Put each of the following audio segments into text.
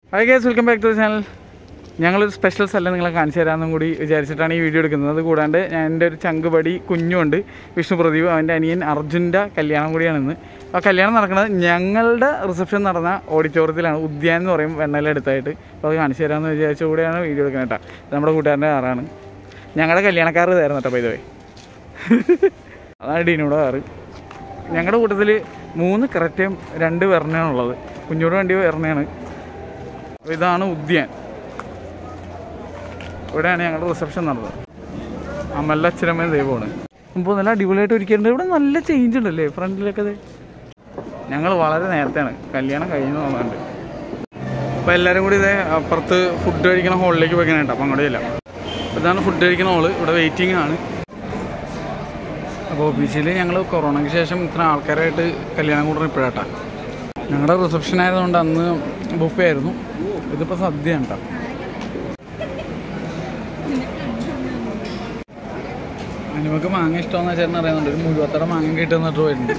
Hi guys welcome back to channel ഞങ്ങളൊരു special സ്ഥലം നിങ്ങളെ കാണിച്ചു തരാമെന്നും കൂടി വിചാരിച്ചിട്ടാണ് ഈ വീഡിയോ എടുക്കുന്നത് അത് കൂടാണ്ട് ഞാൻ എൻ്റെ ഒരു ചങ്കുപടി കുഞ്ഞുണ്ട് വിഷ്ണു പ്രദീപ് അവൻ്റെ അനിയൻ അർജുൻ്റെ കല്യാണം കൂടിയാണ് ഇന്ന് ആ കല്യാണം നടക്കുന്നത് ഞങ്ങളുടെ റിസപ്ഷൻ നടന്ന ഓഡിറ്റോറിയത്തിലാണ് ഉദ്യാൻ എന്ന് പറയും വെണ്ണല അടുത്തായിട്ട് അപ്പോൾ അത് കാണിച്ചു തരാമെന്ന് വിചാരിച്ച കൂടെയാണ് വീഡിയോ എടുക്കുന്നത് കേട്ടോ ഇത് നമ്മുടെ കൂട്ടുകാരൻ്റെ കാറാണ് ഞങ്ങളുടെ കല്യാണക്കാർ ഇതായിരുന്നു കേട്ടോ പൈതവേ അതാണ് ഡീനോടെ കാറ് ഞങ്ങളുടെ കൂട്ടത്തിൽ മൂന്ന് കറക്റ്റയും രണ്ട് വെർണയാണുള്ളത് കുഞ്ഞോട് വണ്ടി വെർണയാണ് അപ്പോൾ ഇതാണ് ഉദ്യാൻ ഇവിടെയാണ് ഞങ്ങളുടെ റിസപ്ഷൻ നടന്നത് അമ്മല്ല അച്ഛനമ്മയും ദൈവമാണ് അപ്പോൾ നല്ല അടിപൊളിയായിട്ട് ഒരുക്കിയിട്ടുണ്ട് ഇവിടെ നല്ല ചേഞ്ച് ഉണ്ടല്ലേ ഫ്രണ്ടിലൊക്കെ ഇത് ഞങ്ങൾ വളരെ നേരത്തെയാണ് കല്യാണം കഴിഞ്ഞു തോന്നുന്നുണ്ട് അപ്പോൾ എല്ലാവരും കൂടി ഇതേ അപ്പുറത്ത് ഫുഡ് കഴിക്കണ ഹോളിലേക്ക് പോയിക്കാനായിട്ട് അപ്പം അങ്ങോട്ട് ഇല്ല ഇതാണ് ഫുഡ് കഴിക്കണ ഹോള് ഇവിടെ വെയിറ്റിംഗ് ആണ് അപ്പോൾ ഓഫീസിൽ ഞങ്ങൾ കൊറോണയ്ക്ക് ശേഷം ഇത്ര ആൾക്കാരായിട്ട് കല്യാണം കൂടുന്ന ഇപ്പോഴാട്ടാ ഞങ്ങളുടെ റിസപ്ഷൻ ആയതുകൊണ്ട് അന്ന് ബുഫേ ആയിരുന്നു ഇതിപ്പോൾ സദ്യയാണ് കേട്ടോ അനുമക്ക് മാങ്ങ ഇഷ്ടമെന്ന് ചേട്ടൻ അറിയുന്നുണ്ട് ഒരു മുഴുവത്തട മാങ്ങ കിട്ടുന്നിട്ട് വരുന്നുണ്ട്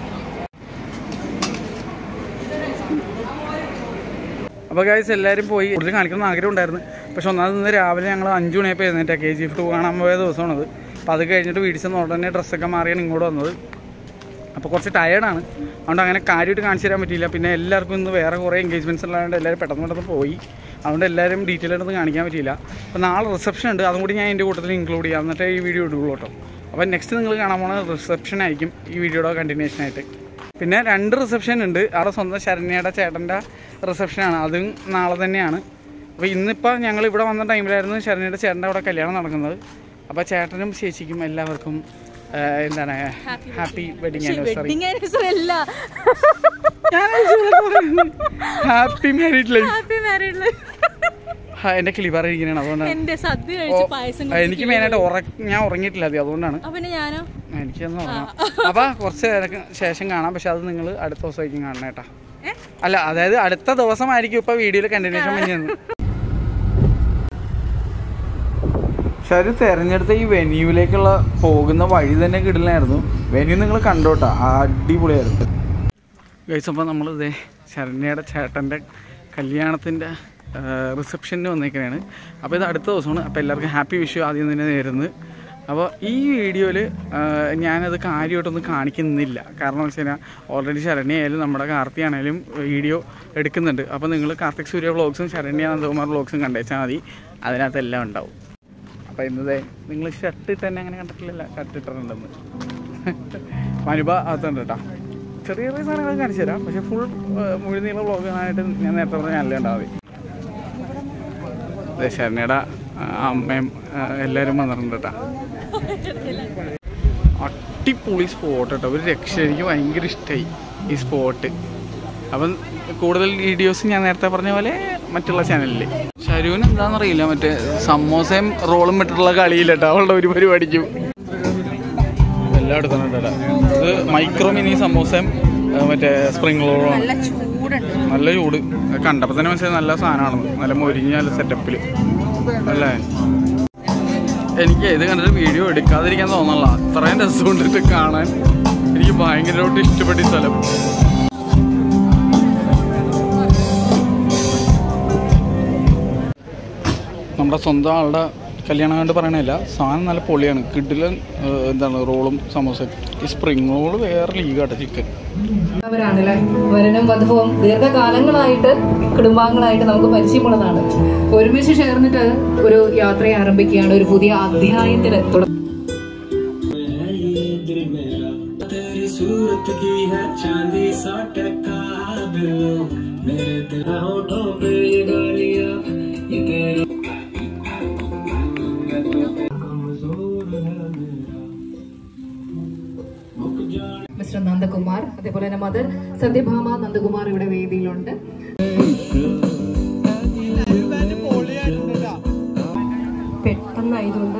അപ്പോൾ ഗൈസ് എല്ലാവരും പോയി കൂടുതൽ കാണിക്കണം ആഗ്രഹം ഉണ്ടായിരുന്നു പക്ഷെ ഒന്നാമത് ഇന്ന് രാവിലെ ഞങ്ങൾ അഞ്ച് മണിയപ്പോൾ എഴുന്നേറ്റാ കെ ജി എഫ് ടു കാണാൻ പോയ ദിവസമാണത് അപ്പോൾ അത് കഴിഞ്ഞിട്ട് വീഡിയോസ് നിന്ന് ഉടനെ ഡ്രസ്സൊക്കെ മാറിയാണ് ഇങ്ങോട്ട് വന്നത് അപ്പോൾ കുറച്ച് ടയേർഡാണ് അതുകൊണ്ട് അങ്ങനെ കാര്യമായിട്ട് കാണിച്ചു തരാൻ പറ്റിയില്ല പിന്നെ എല്ലാവർക്കും ഇന്ന് വേറെ കുറേ എൻഗേജ്മെൻറ്റ്സ് ഉള്ളതുകൊണ്ട് എല്ലാവരും പെട്ടെന്ന് പെട്ടെന്ന് പോയി അതുകൊണ്ട് എല്ലാവരും ഡീറ്റെയിൽ ആയിട്ടൊന്നും കാണിക്കാൻ പറ്റിയില്ല അപ്പോൾ നാളെ റിസപ്ഷൻ ഉണ്ട് അതും കൂടി ഞാൻ എൻ്റെ കൂട്ടത്തിൽ ഇൻക്ലൂഡ് ചെയ്യാം എന്നിട്ട് ഈ വീഡിയോ ഇടുള്ളൂ കേട്ടോ അപ്പോൾ നെക്സ്റ്റ് നിങ്ങൾ കാണാൻ പോകുന്നത് റിസപ്ഷൻ ആയിരിക്കും ഈ വീഡിയോയുടെ കണ്ടിന്യൂഷൻ ആയിട്ട് പിന്നെ രണ്ട് റിസപ്ഷൻ ഉണ്ട് അവിടെ സ്വന്തം ശരണ്യയുടെ ചേട്ടൻ്റെ റിസപ്ഷനാണ് അതും നാളെ തന്നെയാണ് അപ്പോൾ ഇന്നിപ്പോൾ ഞങ്ങൾ ഇവിടെ വന്ന ടൈമിലായിരുന്നു ശരണ്യയുടെ ചേട്ടൻ്റെ അവിടെ കല്യാണം നടക്കുന്നത് അപ്പോൾ ചേട്ടനും ചേച്ചിക്കും എല്ലാവർക്കും ആ, എന്താണ് happy wedding anniversary wedding anniversary അല്ല happy married life happy married എൻ്റെ കിളിപാറ ഇരിക്കുന്നതാണ് അതുകൊണ്ടാണ് എന്റെ സദ്യ കഴിച്ച് പായസം ആ, എനിക്ക് മെയിനായിട്ട് ഉറ ഞാൻ ഉറങ്ങിയിട്ടില്ല അത് അതുകൊണ്ടാണ് അപ്പൊ പിന്നെ ഞാനോ എനിക്കൊന്നും ഉറങ്ങാം അപ്പോൾ കുറച്ച് നേരക്ക് ശേഷം കാണാം പക്ഷെ അത് നിങ്ങൾ അടുത്ത ദിവസമായിരിക്കും കാണണം കേട്ടാ ഏ? അല്ല അതായത് അടുത്ത ദിവസമായിരിക്കും ഇപ്പോൾ വീഡിയോയിൽ കണ്ടിന്യൂഷൻ വന്നത് പക്ഷെ അവർ തിരഞ്ഞെടുത്ത ഈ വെന്യൂവിലേക്കുള്ള പോകുന്ന വഴി തന്നെ കിടിലായിരുന്നു വെന്യൂ നിങ്ങൾ കണ്ടോട്ടാ അടിപൊളിയായിരുന്നു ഗൈസ് അപ്പോൾ നമ്മൾ ഇതേ ശരണ്യയുടെ ചേട്ടൻ്റെ കല്യാണത്തിൻ്റെ റിസപ്ഷന് വന്നേക്കുന്നതാണ് അപ്പോൾ ഇത് അടുത്ത ദിവസമാണ് അപ്പോൾ എല്ലാവർക്കും ഹാപ്പി വിഷു ആദ്യം തന്നെ നേരുന്നത് അപ്പോൾ ഈ വീഡിയോയിൽ ഞാനത് കാര്യമായിട്ടൊന്നും കാണിക്കുന്നില്ല കാരണം എന്ന് വെച്ച് കഴിഞ്ഞാൽ ഓൾറെഡി ശരണ്യ ആയാലും നമ്മുടെ കാർത്തി ആണെങ്കിലും വീഡിയോ എടുക്കുന്നുണ്ട് അപ്പോൾ നിങ്ങൾ കാർത്തിക് സൂര്യ വ്ളോഗ്സും ശരണ്യ നന്ദകുമാർ വ്ളോഗ്സും കണ്ടേച്ചാൽ മതി അതിനകത്ത് എല്ലാം ഉണ്ടാവും അപ്പോൾ ഇന്നതേ നിങ്ങൾ ഷർട്ട് ഇട്ട് തന്നെ അങ്ങനെ കണ്ടിട്ടില്ലല്ലോ ഷർട്ട് ഇട്ടിട്ടുണ്ടെന്ന് മനുബ അകത്തുണ്ട് കേട്ടോ ചെറിയ ചെറിയ സാധനങ്ങൾ കാണിച്ചു തരാം പക്ഷെ ഫുൾ മുഴുനീള വ്ളോഗ് കാണാനായിട്ട് ഞാൻ നേരത്തെ പറഞ്ഞ നല്ല ഉണ്ടാവും അതെ ശരണ്യയുടെ ആ, അമ്മയും ആ, എല്ലാവരും വന്നിട്ടുണ്ട് കേട്ടോ അടിപൊളി സ്പോട്ട് കേട്ടോ ഒരു രക്ഷ എനിക്ക് ഭയങ്കര ഇഷ്ടമായി ഈ സ്പോട്ട് അപ്പം കൂടുതൽ വീഡിയോസ് ഞാൻ നേരത്തെ പറഞ്ഞ പോലെ മറ്റുള്ള ചാനലിൽ ഷരൂന് എന്താണെന്നറിയില്ല മറ്റേ സമോസയും റോളും ഇട്ടിട്ടുള്ള കളിയില്ല കേട്ടോ അവളുടെ ഒരു പരിപാടിക്കും എല്ലായിടത്തും ഉണ്ട് കേട്ടോ ഇത് മൈക്രോ മിനി സമോസയും ആ, മറ്റേ സ്പ്രിംഗ് റോളും നല്ല ചൂടുണ്ട് നല്ല ചൂട് കണ്ടപ്പോൾ തന്നെ മനസ്സിലായി നല്ല സാധനമാണ് നല്ല മൊരിഞ്ഞ നല്ല സെറ്റപ്പിൽ അല്ലേ എനിക്ക് ഇത് കണ്ടിട്ട് വീഡിയോ എടുക്കാതിരിക്കാൻ തോന്നല്ല അത്രയും രസമുണ്ട് ഇത് കാണാൻ എനിക്ക് ഭയങ്കരമായിട്ട് ഇഷ്ടപ്പെട്ട ഈ സ്ഥലം നമ്മുടെ സ്വന്തം ആളുടെ കല്യാണം കണ്ട് പറയണില്ല സാധനം നല്ല പൊളിയാണ് കിഡിലൻ ഏഹ്, എന്താണ് റോളും സമോസ ഈ സ്പ്രിംഗ് റോള് വേറെ ലീഗാട്ടോ ചിക്കൻ അവരാണല്ലേ വരനും വധുവും ദീർഘകാലങ്ങളായിട്ട് കുടുംബാംഗങ്ങളായിട്ട് നമുക്ക് പരിചയമുള്ളതാണ് ഒരുമിച്ച് ചേർന്നിട്ട് ഒരു യാത്ര ആരംഭിക്കുകയാണ് ഒരു പുതിയ അധ്യായത്തിന് തുടക്കം तेरी सूरत की है चांदी सा टका बिल्लो मेरे दिल होठों पे ये गालियां ये तेरी कमजोर है मेरा मुक जाने മിസ്റ്റർ നന്ദകുമാർ അതേപോലെ തന്നെ മദർ സത്യഭാമ നന്ദകുമാർ ഇവിടെ വേദിയിലുണ്ട് പെട്ടെന്നായതുകൊണ്ട്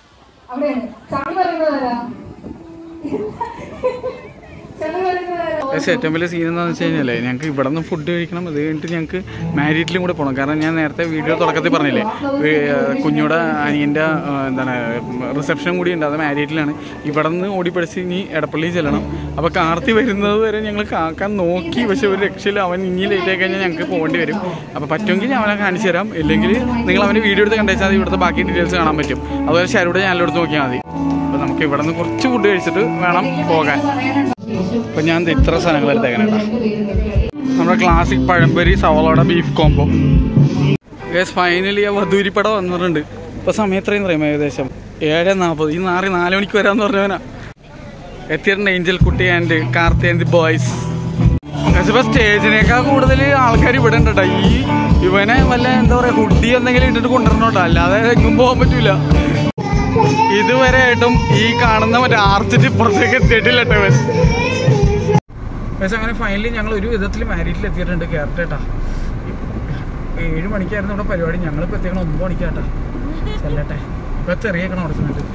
അവിടെ ചാടി പറയുന്നതാരാ ചാടി പറയുന്നതാരാ പക്ഷേ ഏറ്റവും വലിയ സീൻ എന്താണെന്ന് വെച്ച് കഴിഞ്ഞാലേ ഞങ്ങൾക്ക് ഇവിടെ നിന്ന് ഫുഡ് കഴിക്കണം അത് കഴിഞ്ഞിട്ട് ഞങ്ങൾക്ക് മാരീറ്റിലും കൂടെ പോകണം കാരണം ഞാൻ നേരത്തെ വീഡിയോ തുടക്കത്തിൽ പറഞ്ഞില്ലേ വേ- കുഞ്ഞുടെ അനിയൻ്റെ എന്താണ് റിസപ്ഷൻ കൂടി ഉണ്ട് അത് മാരീറ്റിലാണ് ഇവിടെ നിന്ന് ഓടിപ്പടിച്ച് ഇനി എടപ്പള്ളി ചെല്ലണം അപ്പോൾ കാർത്തി വരുന്നത് വരെ ഞങ്ങൾ കാക്കാൻ നോക്കി പക്ഷെ ഒരു രക്ഷയില്ല അവൻ ഇനി ലേറ്റ് ആയി കഴിഞ്ഞാൽ ഞങ്ങൾക്ക് പോകേണ്ടി വരും അപ്പോൾ പറ്റുമെങ്കിൽ ഞാൻ അവനെ കാണിച്ചു തരാം ഇല്ലെങ്കിൽ നിങ്ങൾ അവൻ്റെ വീഡിയോ എടുത്ത് കണ്ടുവച്ചാൽ മതി ഇവിടുത്തെ ബാക്കി ഡീറ്റെയിൽസ് കാണാൻ പറ്റും അതുപോലെ ഷാരുടെ ചാനലെടുത്ത് നോക്കിയാൽ മതി അപ്പോൾ നമുക്ക് ഇവിടെ നിന്ന് കുറച്ച് ഫുഡ് കഴിച്ചിട്ട് വേണം പോകാൻ അപ്പം ഞാൻ ദേ ഇത്ര സാധനങ്ങൾ എടുത്തേക്കാനാണ് നമ്മുടെ ക്ലാസിക് പഴംപൊരി സവളോട ബീഫ് കോംബോ ഗേസ് ഫൈനലി ആ വധൂരിപ്പട വന്നിട്ടുണ്ട് ഇപ്പോൾ സമയം എത്രയും പറയുമ്പോൾ ഏകദേശം ഏഴ് നാൽപ്പത് ഈ നാറി നാല് മണിക്ക് വരാമെന്ന് പറഞ്ഞവനാ എത്തിയിട്ടുണ്ട് ഏഞ്ചൽ കുട്ടി and Karthi and the boys ഇപ്പോൾ സ്റ്റേജിനേക്കാൾ കൂടുതൽ ആൾക്കാർ ഇവിടെ ഉണ്ട് കേട്ടോ ഈ ഇവനെ വല്ല എന്താ പറയുക ഹുഡി എന്തെങ്കിലും ഇട്ടിട്ട് കൊണ്ടുവരണോട്ടോ അല്ലാതെ എങ്ങും പോകാൻ പറ്റൂല ഇതുവരെ ആയിട്ടും ഈ കാണുന്ന മറ്റേ ആർച്ചിട്ട് ഇപ്പുറത്തേക്ക് എത്തിയിട്ടില്ല കേട്ടോ ഇവൻ പക്ഷെ അങ്ങനെ ഫൈനലി ഞങ്ങൾ ഒരു വിധത്തിൽ മാരീറ്റിൽ എത്തിയിട്ടുണ്ട് കേരളേട്ടാ ഏഴ് മണിക്കായിരുന്നു ഇവിടെ പരിപാടി ഞങ്ങളിപ്പോൾ എത്തിക്കണം ഒമ്പത് മണിക്കാട്ടാ ചെല്ലട്ടെ ഇപ്പം തെറിയേക്കണം അവിടെ ചെന്നിട്ട്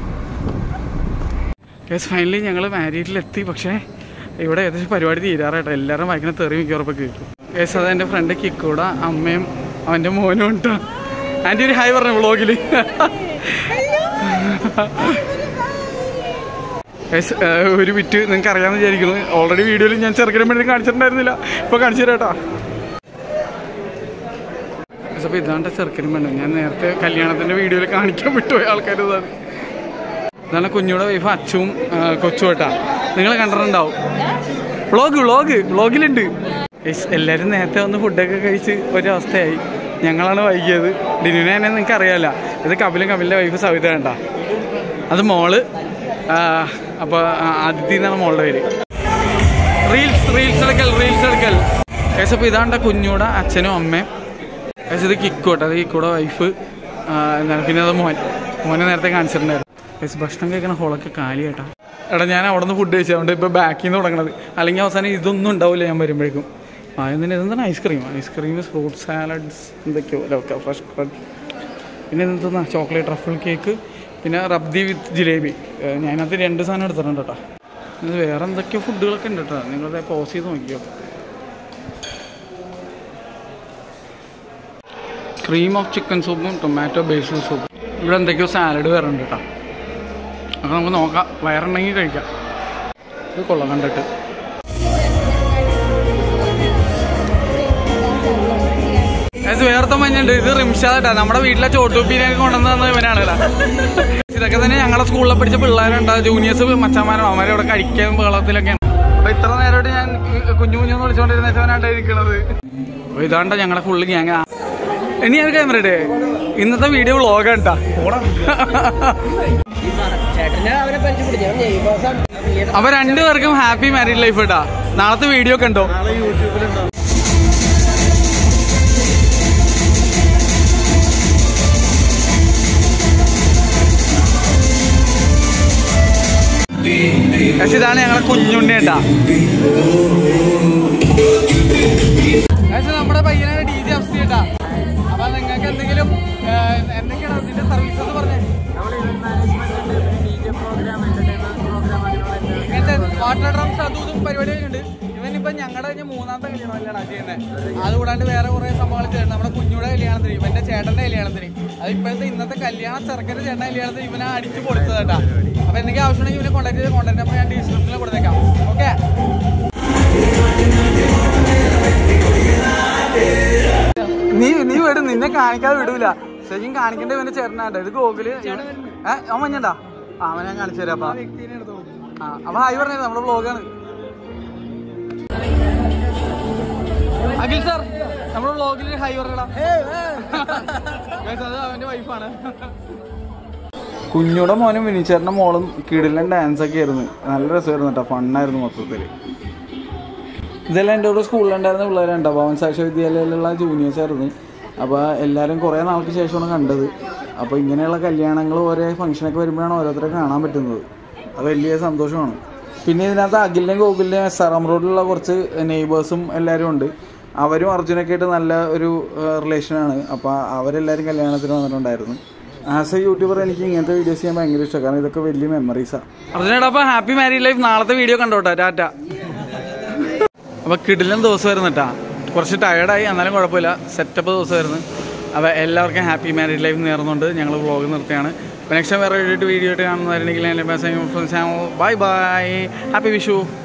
യെസ് ഫൈനലി ഞങ്ങൾ മാരീറ്റിലെത്തി പക്ഷേ ഇവിടെ ഏകദേശം പരിപാടി തീരാറായിട്ടോ എല്ലാവരും വായിക്കുന്ന തെറി മിക്കവാറും കേൾക്കും യെസ് അത് എൻ്റെ ഫ്രണ്ട് കിക്കൂട അമ്മയും അവൻ്റെ മോനും ഉണ്ട് ആൻറ്റി ഒരു ഹായ് പറഞ്ഞു വ്ളോഗിൽ ഒരു വിറ്റ് നിങ്ങൾക്ക് അറിയാമെന്ന് വിചാരിക്കുന്നു ഓൾറെഡി വീഡിയോയിൽ ഞാൻ ചെറുക്കിനും വേണ്ടി കാണിച്ചിട്ടുണ്ടായിരുന്നില്ല ഇപ്പോൾ കാണിച്ചു തരാട്ടാ അപ്പോൾ ഇതാണ്ട് ചെറുക്കനും വേണ്ട ഞാൻ നേരത്തെ കല്യാണത്തിൻ്റെ വീഡിയോയിൽ കാണിക്കാൻ വിട്ടുപോയ ആൾക്കാർ ഇതാണ് ഇതാണ് കുഞ്ഞുടെ വൈഫ് അച്ചും ആ, കൊച്ചും കേട്ടാ നിങ്ങൾ കണ്ടിട്ടുണ്ടാവും വ്ളോഗ് വ്ളോഗ് വ്ളോഗിലുണ്ട് എല്ലാവരും നേരത്തെ വന്ന് ഫുഡൊക്കെ കഴിച്ച് ഒരവസ്ഥയായി ഞങ്ങളാണ് വൈകിയത് ഡിനുനെ തന്നെ നിങ്ങൾക്ക് അറിയാമല്ല ഇത് കപിലും കപിലിൻ്റെ വൈഫ് സവിത വേണ്ട അത് മോള് അപ്പോൾ ആദിത്യ എന്നാണ് മോളുടെ പേര് റീൽസ് റീൽസ് എടുക്കൽ റീൽസ് എടുക്കൽ ഏസ് അപ്പോൾ ഇതാണ്ട കുഞ്ഞൂടെ അച്ഛനും അമ്മയും ഏസ് ഇത് കിക്കോട്ടെ അത് കിക്കോടെ വൈഫ് എന്താണ് പിന്നെ അത് മോൻ മോനെ നേരത്തെ കാണിച്ചിട്ടുണ്ടായിരുന്നു ഏസ് ഭക്ഷണം കഴിക്കണ ഹോളൊക്കെ കാലിയാട്ടാ എടാ ഞാൻ അവിടെ നിന്ന് ഫുഡ് കഴിച്ചതുകൊണ്ട് ഇപ്പോൾ ബാക്കിൽ നിന്ന് തുടങ്ങണത് അല്ലെങ്കിൽ അവസാനം ഇതൊന്നും ഉണ്ടാവില്ല ഞാൻ വരുമ്പോഴേക്കും ആദ്യം തന്നെ ഇതെന്താണ് ഐസ്ക്രീം ഐസ്ക്രീം ഫ്രൂട്ട് സാലഡ്സ് എന്തൊക്കെയോ ഒക്കെ ഫ്രഷ് ക്രഡ് പിന്നെ എന്തെന്നാ ചോക്ലേറ്റ് റഫിൾ കേക്ക് പിന്നെ റബ്ദി വിത്ത് ജിലേബി ഏഹ് ഞാനത് രണ്ട് സാധനം എടുത്തിട്ടുണ്ട് കേട്ടോ ഇത് വേറെ എന്തൊക്കെയോ ഫുഡുകളൊക്കെ ഉണ്ട് കേട്ടോ നിങ്ങളത് പോസ് ചെയ്ത് നോക്കിയോ ക്രീം ഓഫ് ചിക്കൻ സൂപ്പും ടൊമാറ്റോ ബേസിൽ സൂപ്പും ഇവിടെ എന്തൊക്കെയോ സാലഡ് വേറെ ഉണ്ട് കേട്ടോ അപ്പോൾ നമുക്ക് നോക്കാം വയറുണ്ടെങ്കിൽ കഴിക്കാം ഇത് കൊള്ളാം കണ്ടിട്ട് ഇത് വേർത്ത മഞ്ഞുണ്ട് ഇത് റിംഷാദാ നമ്മുടെ വീട്ടിലെ ചോട്ടൂപ്പിനെയൊക്കെ കൊണ്ടുവന്ന് തന്ന ഇവനാണ് കേട്ടോ ഇതൊക്കെ തന്നെ ഞങ്ങളുടെ സ്കൂളിൽ പഠിച്ച പിള്ളേരുണ്ട് ജൂനിയേഴ്സ് മച്ചാമാരാണ് അവരെ ഇവിടെ കഴിക്കാൻ ബഹളത്തിലൊക്കെയാണ് അപ്പൊ ഇത്ര നേരമായിട്ട് ഞാൻ കുഞ്ഞു കുഞ്ഞു വിളിച്ചോണ്ടിരുന്നവനായിട്ട് ഇരിക്കണത് അപ്പൊ ഇതാണ്ട ഞങ്ങളുടെ ഫുള്ള് ഗ്യാങ് ഇനി ഞാൻ ക്യാമറ ഇടേ ഇന്നത്തെ വീഡിയോ വ്ളോഗ് കേട്ടാ അപ്പൊ രണ്ടുപേർക്കും ഹാപ്പി മാരീഡ് ലൈഫ് കേട്ടാ നാളത്തെ വീഡിയോ കണ്ടോ പക്ഷെ ഇതാണ് ഞങ്ങളെ കുഞ്ഞുണ്ണി കേട്ടാ പക്ഷെ നമ്മുടെ പയ്യനാണ് ഡി ജെ അഫ്സി കേട്ടാ അപ്പൊ നിങ്ങൾക്ക് എന്തെങ്കിലും ഏഹ്, എന്തൊക്കെയാണ് അതിന്റെ സർവീസ് എന്ന് പറഞ്ഞേ ഇങ്ങനത്തെ വാട്ടർ ഡ്രംസ് അതും ഇതും പരിപാടിയൊക്കെ ഉണ്ട് ഇവനിപ്പോ ഞങ്ങളുടെ കഴിഞ്ഞ മൂന്നാമത്തെ കല്യാണം അല്ലടാ ചെയ്യുന്നത് അത് കൂടാണ്ട് വേറെ കുറെ സംഭവങ്ങൾ ചെയ്യുന്നുണ്ട് നമ്മുടെ കുഞ്ഞുടെ കല്യാണത്തിന് ഇവന്റെ ചേട്ടന്റെ കല്യാണത്തിന് അത് ഇപ്പോഴത്തെ ഇന്നത്തെ കല്യാണ ചെറുക്കന്റെ ചേട്ടന്റെ കല്യാണത്തിന് ഇവനെ അടിച്ചു പൊളിച്ചത് കേട്ടാ അപ്പൊ എന്തെങ്കിലും ആവശ്യമുണ്ടെങ്കിൽ ഇവനെ കോൺടാക്ട് ചെയ്ത് കോൺടാക്ട് നമ്പർ ഞാൻ ഡിസ്ക്രിപ്ഷനിൽ കൊടുത്തേക്കാം ഓക്കെ നീ നീ വിടും നിന്നെ കാണിക്കാതെ വിടൂല ശരിക്കും കാണിക്കേണ്ട ഇവന്റെ ചേട്ടനാട്ടോ ഇത് ഗോകുല് ഏഹ് അവൻ മഞ്ഞണ്ടാ ആ അവൻ ഞാൻ കാണിച്ചു തരാം അപ്പൊ ആ അപ്പൊ ഹായ് പറഞ്ഞത് നമ്മുടെ ബ്ലോഗാണ് അഖിൽ സാർ നമ്മുടെ ബ്ലോഗിൽ ഹൈ പറയടാ Guys, അത് അവന്റെ വൈഫാണ് കുഞ്ഞുടെ മോനും വിനീച്ചേട്ടൻ്റെ മോളും കിടിലൻ ഡാൻസ് ഒക്കെ ആയിരുന്നു നല്ല രസമായിരുന്നു കേട്ടോ ഫണ്ണായിരുന്നു മൊത്തത്തിൽ ഇതെല്ലാം എൻ്റെ കൂടെ സ്കൂളിലുണ്ടായിരുന്ന പിള്ളേരുണ്ട് ഭവൻ സാക്ഷി വിദ്യാലയത്തിലുള്ള ജൂനിയേഴ്സ് ആയിരുന്നു അപ്പോൾ എല്ലാവരും കുറേ നാൾക്ക് ശേഷമാണ് കണ്ടത് അപ്പോൾ ഇങ്ങനെയുള്ള കല്യാണങ്ങൾ ഓരോ ഫംഗ്ഷനൊക്കെ വരുമ്പോഴാണ് ഓരോരുത്തരെ കാണാൻ പറ്റുന്നത് അത് വലിയ സന്തോഷമാണ് പിന്നെ ഇതിനകത്ത് അഖിലിൻ്റെയും ഗോകുലിൻ്റെയും എസ് ആർ എം റോഡിലുള്ള കുറച്ച് നെയ്ബേഴ്സും എല്ലാവരും ഉണ്ട് അവരും അർജുനൊക്കെ ആയിട്ട് നല്ല ഒരു റിലേഷനാണ് അപ്പോൾ അവരെല്ലാവരും കല്യാണത്തിന് വന്നിട്ടുണ്ടായിരുന്നു ആസ് എ യൂട്യൂബർ എനിക്ക് ഇങ്ങനത്തെ വീഡിയോസ് ചെയ്യാൻ ഭയങ്കര ഇഷ്ടമാണ് കാരണം ഇതൊക്കെ വലിയ മെമ്മറീസാണ് അർജുനേട്ടാ അപ്പോൾ ഹാപ്പി മാരീഡ് ലൈഫ് നാളത്തെ വീഡിയോ കണ്ടോട്ടെ ടാറ്റ അപ്പോൾ കിടിലൻ ദിവസമായിരുന്നു കേട്ടോ കുറച്ച് ടയർഡായി എന്നാലും കുഴപ്പമില്ല സെറ്റപ്പ് ദിവസമായിരുന്നു അപ്പോൾ എല്ലാവർക്കും ഹാപ്പി മാരീഡ് ലൈഫ് നേർന്നുകൊണ്ട് ഞങ്ങൾ വ്ളോഗ് നിർത്തിയാണ് അപ്പോൾ നെക്സ്റ്റ് വേറെ വീഡിയോ ആയിട്ട് കാണുന്നവരുണ്ടെങ്കിൽ എൻ്റെ message bye bye happy Vishu